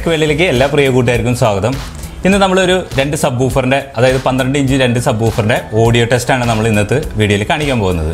tech വേളിയിലേക്ക് എല്ലാ പ്രിയ കൂട്ടുകാർക്കും സ്വാഗതം ഇന്ന് നമ്മളൊരു രണ്ട് സബ് ബൂഫറിൻ്റെ അതായത് പന്ത്രണ്ട് ഇഞ്ച് രണ്ട് സബ് ബൂഫറിൻ്റെ ഓഡിയോ ടെസ്റ്റാണ് നമ്മൾ ഇന്നത്തെ വീഡിയോയിൽ കാണിക്കാൻ പോകുന്നത്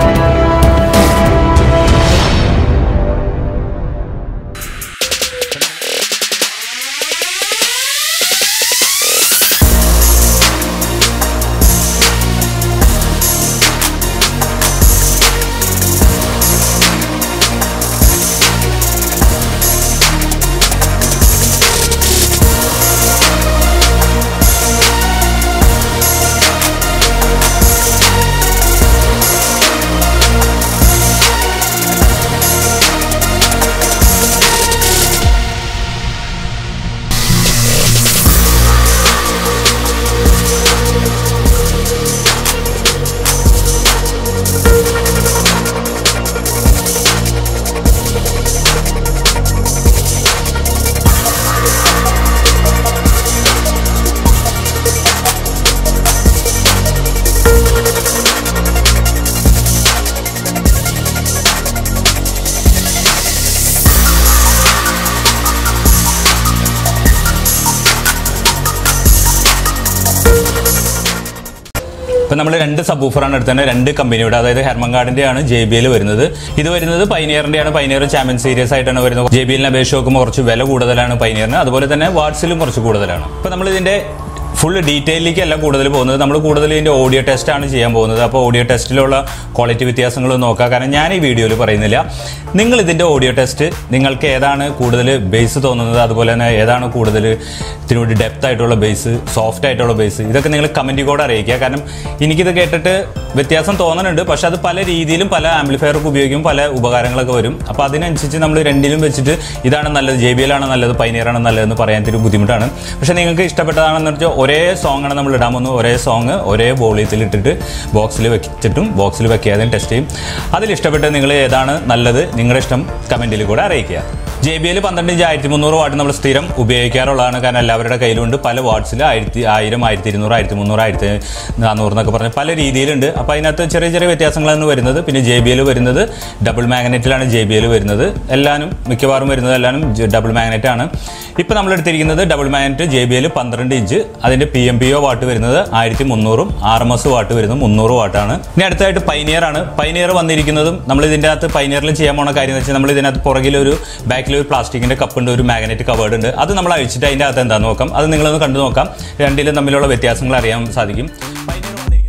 ഇപ്പം നമ്മൾ രണ്ട് സബ് ബൂഫറാണ് എടുത്തത് രണ്ട് കമ്പനിയുടെ അതായത് ഹെർമങ്കാർഡിൻ്റെ ആണ് ജെ ബി എൽ വരുന്നത് ഇത് വരുന്നത് പൈനിയറിൻ്റെ ആണ് പൈനിയർ ചാമ്പ്യൻ സീരീസ് ആയിട്ടാണ് വരുന്നത് ജെ ബി എല്ലിനെ അപേക്ഷിച്ച് നോക്കുമ്പോൾ കുറച്ച് വില കൂടുതലാണ് പൈനിയറിന് അതുപോലെ തന്നെ വാട്സിലും കുറച്ച് കൂടുതലാണ് അപ്പോൾ നമ്മൾ ഇതിൻ്റെ ഫുൾ ഡീറ്റെയിലേക്ക് അല്ല കൂടുതൽ പോകുന്നത് നമ്മൾ കൂടുതൽ ഇതിൻ്റെ ഓഡിയോ ടെസ്റ്റ് ആണ് ചെയ്യാൻ പോകുന്നത് അപ്പോൾ ഓഡിയോ ടെസ്റ്റിലുള്ള ക്വാളിറ്റി വ്യത്യാസങ്ങൾ നോക്കുക കാരണം ഞാൻ ഈ വീഡിയോയിൽ പറയുന്നില്ല നിങ്ങൾ ഇതിൻ്റെ ഓഡിയോ ടെസ്റ്റ് നിങ്ങൾക്ക് ഏതാണ് കൂടുതൽ ബേസ് തോന്നുന്നത് അതുപോലെ തന്നെ ഏതാണ് കൂടുതൽ ഇതിനോട് ഡെപ്ത് ആയിട്ടുള്ള ബേസ് സോഫ്റ്റ് ആയിട്ടുള്ള ബേസ് ഇതൊക്കെ നിങ്ങൾ കമൻറ്റിൽ കൂടെ അറിയിക്കുക കാരണം എനിക്കിത് കേട്ടിട്ട് വ്യത്യാസം തോന്നുന്നുണ്ട് പക്ഷെ അത് പല രീതിയിലും പല ആംപ്ലിഫയർക്ക് ഉപയോഗിക്കും പല ഉപകാരങ്ങളൊക്കെ വരും അപ്പോൾ അതിനനുസരിച്ച് നമ്മൾ രണ്ടിലും വെച്ചിട്ട് ഇതാണ് നല്ലത് ജെ ബി എൽ ആണ് നല്ലത് പൈനിയർ ആണ് നല്ലതെന്ന് പറയാൻ ഇത്തിരി ബുദ്ധിമുട്ടാണ് പക്ഷെ നിങ്ങൾക്ക് ഇഷ്ടപ്പെട്ടതാണെന്ന് വെച്ചാൽ ഒരേ സോങ് ആണ് നമ്മൾ ഇടാൻ പോകുന്നത് ഒരേ സോങ് ഒരേ വോളിയത്തിൽ ഇട്ടിട്ട് ബോക്സിൽ വെച്ചിട്ടും ബോക്സിൽ വെക്കാതെയും ടെസ്റ്റ് ചെയ്യും അതിൽ ഇഷ്ടപ്പെട്ട് നിങ്ങൾ ഏതാണ് നല്ലത് നിങ്ങളുടെ ഇഷ്ടം കമൻറ്റിൽ കൂടെ അറിയിക്കുക ജെ ബി എൽ പന്ത്രണ്ട് ഇഞ്ച് ആയിരത്തി മുന്നൂറ് വാട്ട് നമ്മൾ സ്ഥിരം ഉപയോഗിക്കാറുള്ളതാണ് കാരണം എല്ലാവരുടെ കയ്യിലുണ്ട് പല വാട്ട്സിൽ ആയിരത്തി ആയിരം ആയിരത്തി ഇരുന്നൂറ് ആയിരത്തി മുന്നൂറ് ആയിരത്തി നാനൂറ് എന്നൊക്കെ പറഞ്ഞ് പല രീതിയിലുണ്ട് അപ്പോൾ അതിനകത്ത് ചെറിയ ചെറിയ വ്യത്യാസങ്ങളാണ് വരുന്നത് പിന്നെ ജെ ബി എൽ വരുന്നത് ഡബിൾ മാഗ്നറ്റിലാണ് ജെ ബി എൽ വരുന്നത് എല്ലാനും മിക്കവാറും വരുന്നത് എല്ലാനും ഡബിൾ മാഗ്നറ്റ് ആണ് ഇപ്പോൾ നമ്മൾ എടുത്തിരിക്കുന്നത് double magnet J B L പന്ത്രണ്ട് ഇഞ്ച് അതിൻ്റെ P M P O watt വരുന്നത് ആയിരത്തി മുന്നൂറും ആർ എം എസ് വാട്ട് വരുന്നത് മുന്നൂറ് വാട്ടാണ് ഇനി അടുത്തായിട്ട് പൈനിയർ ആണ് പൈനിയർ വന്നിരിക്കുന്നതും നമ്മൾ ഇതിൻ്റെ അകത്ത് പൈനിയറിൽ ചെയ്യാൻ പോണ കാര്യം എന്ന് വെച്ചാൽ നമ്മൾ ഇതിനകത്ത് പുറകിൽ ഒരു ബാക്കിൽ ഒരു പ്ലാസ്റ്റിക്കിൻ്റെ കപ്പ് ഉണ്ട് ഒരു മാഗ്നറ്റ് കവേർഡ് ഉണ്ട് അത് നമ്മൾ അഴിച്ചിട്ട് അതിൻ്റെ അകത്ത് എന്താണെന്ന് നോക്കാം അത് നിങ്ങളൊന്ന് കണ്ടു നോക്കാം രണ്ടിലും തമ്മിലുള്ള വ്യത്യാസങ്ങൾ അറിയാൻ സാധിക്കും പൈനിയർ വന്നിരിക്കുന്നത്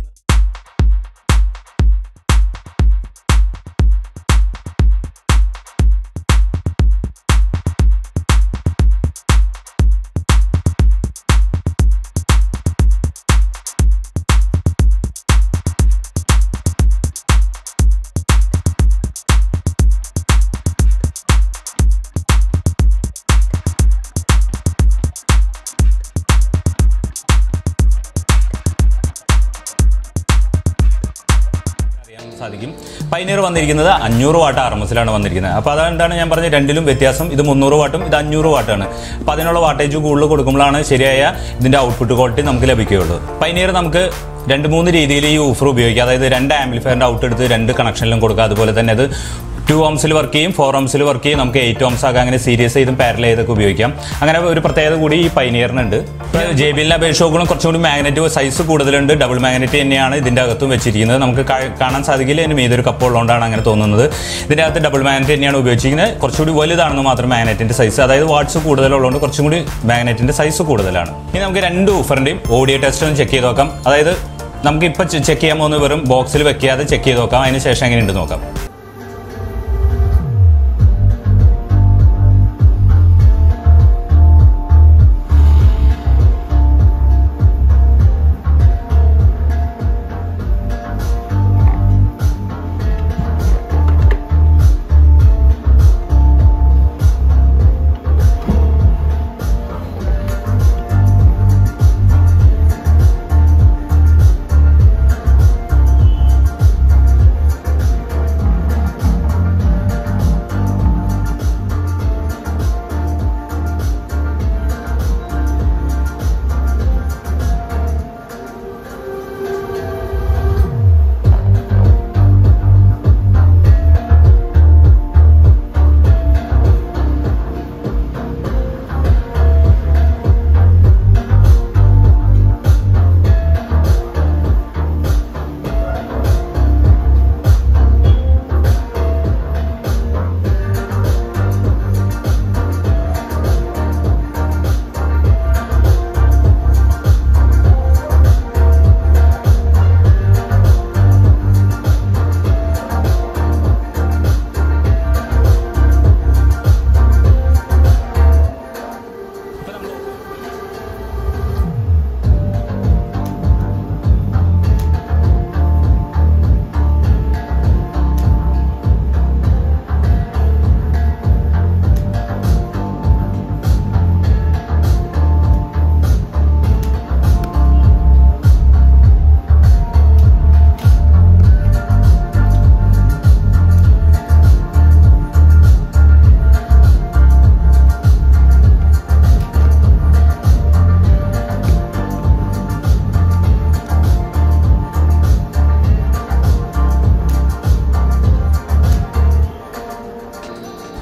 അറിയാൻ സാധിക്കും പൈനീർ വന്നിരിക്കുന്നത് അഞ്ഞൂറ് വാട്ട് ആർ എം എസിലാണ് വന്നിരിക്കുന്നത് അപ്പോൾ അതുകൊണ്ടാണ് ഞാൻ പറഞ്ഞത് രണ്ടിലും വ്യത്യാസം ഇത് മുന്നൂറ് വാട്ടും ഇത് അഞ്ഞൂറ് വാട്ടാണ് അപ്പോൾ അതിനുള്ള വാട്ടേജ് കൂടുതൽ കൊടുക്കുമ്പോഴാണ് ശരിയായ ഇതിൻ്റെ ഔട്ട്പുട്ട് ക്വാളിറ്റി നമുക്ക് ലഭിക്കുകയുള്ളൂ പൈനീർ നമുക്ക് രണ്ട് മൂന്ന് രീതിയിൽ ഈ ഓഫർ ഉപയോഗിക്കാം അതായത് രണ്ട് ആംപ്ലിഫയറിൻ്റെ ഔട്ട് എടുത്ത് രണ്ട് കണക്ഷനിലും കൊടുക്കുക അതുപോലെ തന്നെ അത് ടു ഓംസിൽ വർക്ക് ചെയ്യും ഫോർ ഓംസിൽ വർക്ക് ചെയ്യും നമുക്ക് എയ്റ്റ് ഓംസ് ആക്കാം അങ്ങനെ സീരിയസ് ചെയ്തും പാരൽ ചെയ്തൊക്കെ ഉപയോഗിക്കാം അങ്ങനെ ഒരു പ്രത്യേകത കൂടി ഈ പൈനിയറിനുണ്ട് ജെ ബി എല്ലിനെ അപേക്ഷിച്ച് നോക്കുമ്പോൾ കുറച്ചും കൂടി മാഗ്നറ്റ് സൈസ് കൂടുതലുണ്ട് ഡബിൾ മാഗ്നറ്റ് തന്നെയാണ് ഇതിൻ്റെ അകത്തും വെച്ചിരിക്കുന്നത് നമുക്ക് കാ- കാണാൻ സാധിക്കില്ല ഇതിന് മീതൊരു കപ്പ് ഉള്ളതുകൊണ്ടാണ് അങ്ങനെ തോന്നുന്നത് ഇതിൻ്റെ അകത്ത് ഡബിൾ മാഗ്നറ്റ് തന്നെയാണ് ഉപയോഗിച്ചിരിക്കുന്നത് കുറച്ചുകൂടി വലുതാണെന്ന് മാത്രം മാഗ്നറ്റിൻ്റെ സൈസ് അതായത് വാട്ട്സ് കൂടുതലുള്ളതുകൊണ്ട് കുറച്ചും കൂടി മാഗ്നറ്റിൻ്റെ സൈസ് കൂടുതലാണ് ഇനി നമുക്ക് രണ്ട് ഊഫറിൻ്റെയും ഓഡിയോ ടെസ്റ്റ് ഒന്ന് ചെക്ക് ചെയ്ത് നോക്കാം അതായത് നമുക്ക് ഇപ്പോൾ ചെക്ക് ചെയ്യാൻ പോകുന്ന വെറും ബോക്സിൽ വെക്കാതെ ചെക്ക് ചെയ്ത് നോക്കാം അതിന് ശേഷം എങ്ങനെയുണ്ട് നോക്കാം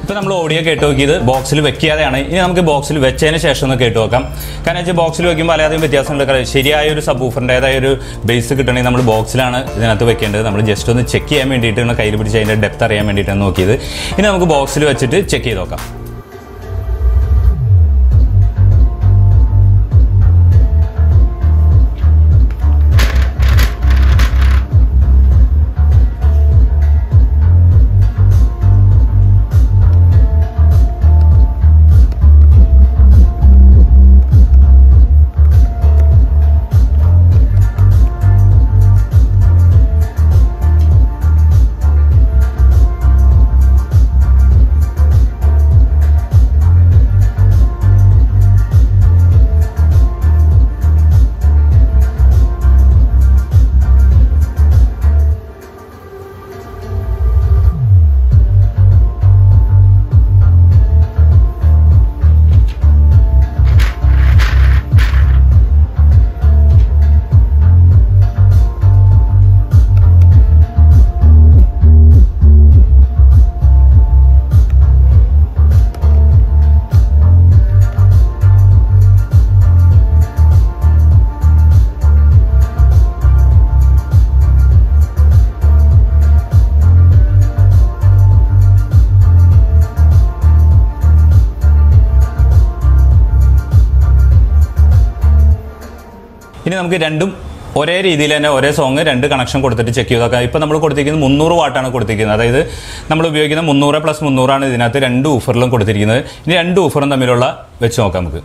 ഇപ്പോൾ നമ്മൾ ഓഡിയോ കേട്ട് നോക്കിയത് ബോക്സിൽ വെക്കാതെയാണ് ഇനി നമുക്ക് ബോക്സിൽ വെച്ചതിന് ശേഷം ഒന്ന് കേട്ട് നോക്കാം കാരണം വെച്ചാൽ ബോക്സിൽ വെക്കുമ്പോൾ അല്ലാതെയും വ്യത്യാസമുണ്ട് കാരണം ശരിയായ ഒരു സബ് ഊഫറിൻ്റെതായ ഒരു ബേസ് കിട്ടണമെങ്കിൽ നമ്മൾ ബോക്സിലാണ് ഇതിനകത്ത് വെക്കേണ്ടത് നമ്മൾ ജസ്റ്റ് ഒന്ന് ചെക്ക് ചെയ്യാൻ വേണ്ടിയിട്ടാണ് കയ്യിൽ പിടിച്ച് അതിൻ്റെ ഡെപ്ത് അറിയാൻ വേണ്ടിയിട്ടാണ് നോക്കിയത് ഇനി നമുക്ക് ബോക്സിൽ വെച്ചിട്ട് ചെക്ക് ചെയ്ത് നോക്കാം ഇനി നമുക്ക് രണ്ടും ഒരേ രീതിയിൽ തന്നെ ഒരേ സോങ് രണ്ട് കണക്ഷൻ കൊടുത്തിട്ട് ചെക്ക് ചെയ്ത് നോക്കാം ഇപ്പം നമ്മൾ കൊടുത്തിരിക്കുന്നത് മുന്നൂറ് വാട്ടാണ് കൊടുത്തിരിക്കുന്നത് അതായത് നമ്മൾ ഉപയോഗിക്കുന്ന മുന്നൂറ് പ്ലസ് മുന്നൂറാണ് ഇതിനകത്ത് രണ്ട് ഊഫറിലും കൊടുത്തിരിക്കുന്നത് ഇനി രണ്ട് ഊഫറും തമ്മിലുള്ള വെച്ച് നോക്കാം നമുക്ക്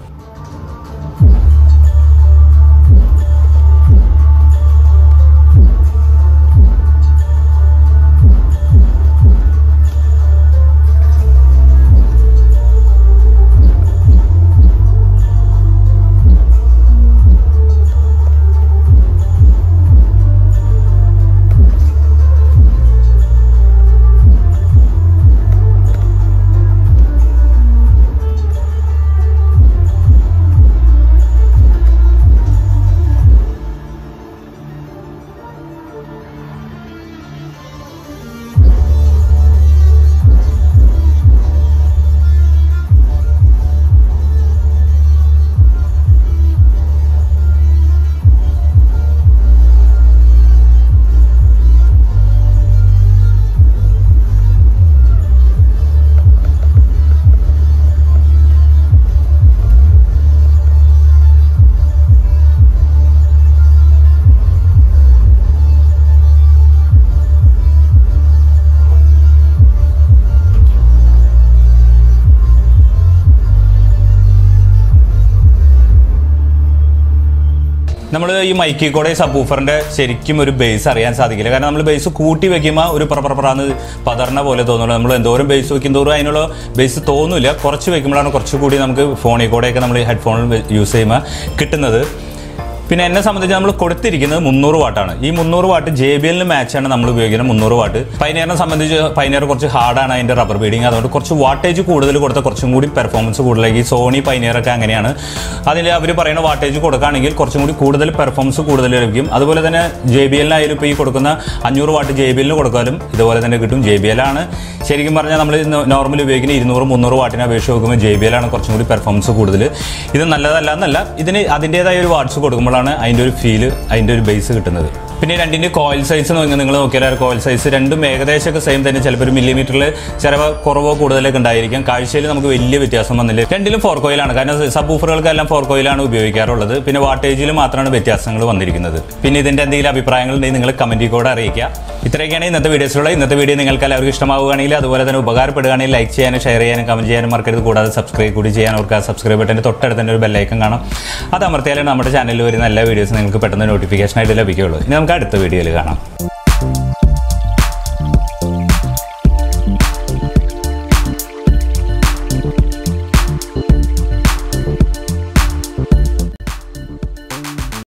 നമ്മൾ ഈ മൈക്കിൽ കൂടെ സബ് ഊഫറിന്റെ ശരിക്കും ഒരു ബേസ് അറിയാൻ സാധിക്കില്ല കാരണം നമ്മൾ ബേസ് കൂട്ടി വെക്കുമ്പോൾ ഒരു പറപ്പറപ്പറാന്ന് പതർന്ന പോലെ തോന്നുള്ളൂ നമ്മൾ എന്തോരം ബേസ് വെക്കും തോറും അതിനുള്ള ബേസ് തോന്നില്ല കുറച്ച് വെക്കുമ്പോഴാണ് കുറച്ചുകൂടി നമുക്ക് ഫോണിൽ കൂടെയൊക്കെ നമ്മൾ ഹെഡ്ഫോണിൽ യൂസ് ചെയ്യുമ്പോൾ കിട്ടുന്നത് പിന്നെ എന്നെ സംബന്ധിച്ച് നമ്മൾ കൊടുത്തിരിക്കുന്നത് മുന്നൂറ് വാട്ടാണ് ഈ മുന്നൂറ് വാട്ട് ജെ ബി എല്ലിന് മാച്ചാണ് നമ്മൾ ഉപയോഗിക്കുന്നത് മുന്നൂറ് വാട്ട് പൈനിയറിനെ സംബന്ധിച്ച് പൈനിയർ കുറച്ച് ഹാർഡാണ് അതിൻ്റെ റബ്ബർ ബീഡിങ് അതുകൊണ്ട് കുറച്ച് വാട്ടേജ് കൂടുതൽ കൊടുത്ത കുറച്ചും കൂടി പെർഫോമൻസ് കൂടുതലായി ഈ സോണി പൈനിയറൊക്കെ അങ്ങനെയാണ് അതിൽ അവർ പറയുന്ന വാട്ടേജ് കൊടുക്കുകയാണെങ്കിൽ കുറച്ചും കൂടി കൂടുതൽ പെർഫോമൻസ് കൂടുതൽ ലഭിക്കും അതുപോലെ തന്നെ ജെ ബി എല്ലിനായാലും ഇപ്പോൾ ഈ കൊടുക്കുന്ന അഞ്ഞൂറ് വാട്ട് ജെ ബി എല്ലിന് കൊടുക്കാനും ഇതുപോലെ തന്നെ കിട്ടും ജെ ബി ആണ് ശരിക്കും പറഞ്ഞാൽ നമ്മൾ നോർമലി ഉപയോഗിക്കുന്ന ഇരുന്നൂറ് മുന്നൂറ് വാട്ടിനെ അപേക്ഷിച്ച് നോക്കുമ്പോൾ ജെ ബി ആണ് കുറച്ചും കൂടി പെർഫോമൻസ് കൂടുതൽ ഇത് നല്ലതല്ല എന്നല്ല ഇതിന് അതിൻ്റേതായ ഒരു വാട്ട്സ് കൊടുക്കുമ്പോഴാണ് അതിൻ്റെ ഒരു ഫീല് അതിൻ്റെ ഒരു ബേസ് കിട്ടുന്നത് പിന്നെ രണ്ടിൻ്റെ കോയിൽ സൈസ് നോക്കി നിങ്ങൾ നോക്കിയാൽ കോയിൽ സൈസ് രണ്ടും ഏകദേശമൊക്കെ സെയിം തന്നെ ചിലപ്പോൾ ഒരു മില്ലിമീറ്ററിൽ ചിലപ്പോൾ കുറവോ കൂടുതലൊക്കെ ഉണ്ടായിരിക്കും കാഴ്ചയിൽ നമുക്ക് വലിയ വ്യത്യാസം വന്നില്ല രണ്ടിലും ഫോർ കോയിലാണ് കാരണം സബ് ഊഫറുകൾക്കെല്ലാം ഫോർ കോയിലാണ് ഉപയോഗിക്കാറുള്ളത് പിന്നെ വാട്ടേജിൽ മാത്രമാണ് വ്യത്യാസങ്ങൾ വന്നിരിക്കുന്നത് പിന്നെ ഇതിൻ്റെ എന്തെങ്കിലും അഭിപ്രായങ്ങൾ ഉണ്ടെങ്കിൽ നിങ്ങൾ കമൻറ്റിൽ കൂടെ അറിയിക്കുക ഇത്രയൊക്കെയാണ് ഇന്നത്തെ വീഡിയോസിലുള്ള ഇന്നത്തെ വീഡിയോ നിങ്ങൾക്ക് എല്ലാവർക്കും ഇഷ്ടമാവുകയാണെങ്കിൽ അതുപോലെ തന്നെ ഉപകാരപ്പെടുകയാണെങ്കിൽ ലൈക്ക് ചെയ്യാനും ഷെയർ ചെയ്യാനും കമൻറ്റ് ചെയ്യാനും മറക്കരുത് കൂടാതെ സബ്സ്ക്രൈബ് കൂടി ചെയ്യാൻ ഓർക്കുക സബ്സ്ക്രൈബ് ബട്ടൻ്റെ തൊട്ടടുത്ത് തന്നെ ഒരു ബെല്ലൈക്കൻ കാണാം അത് അമർത്തിയാലേ നമ്മുടെ ചാനലിൽ വരുന്ന എല്ലാ വീഡിയോസും നിങ്ങൾക്ക് പെട്ടെന്ന് നോട്ടിഫിക്കേഷൻ ആയിട്ട് ലഭിക്കുകയുള്ളൂ ഇനി നമുക്ക് അടുത്ത വീഡിയോയിൽ കാണാം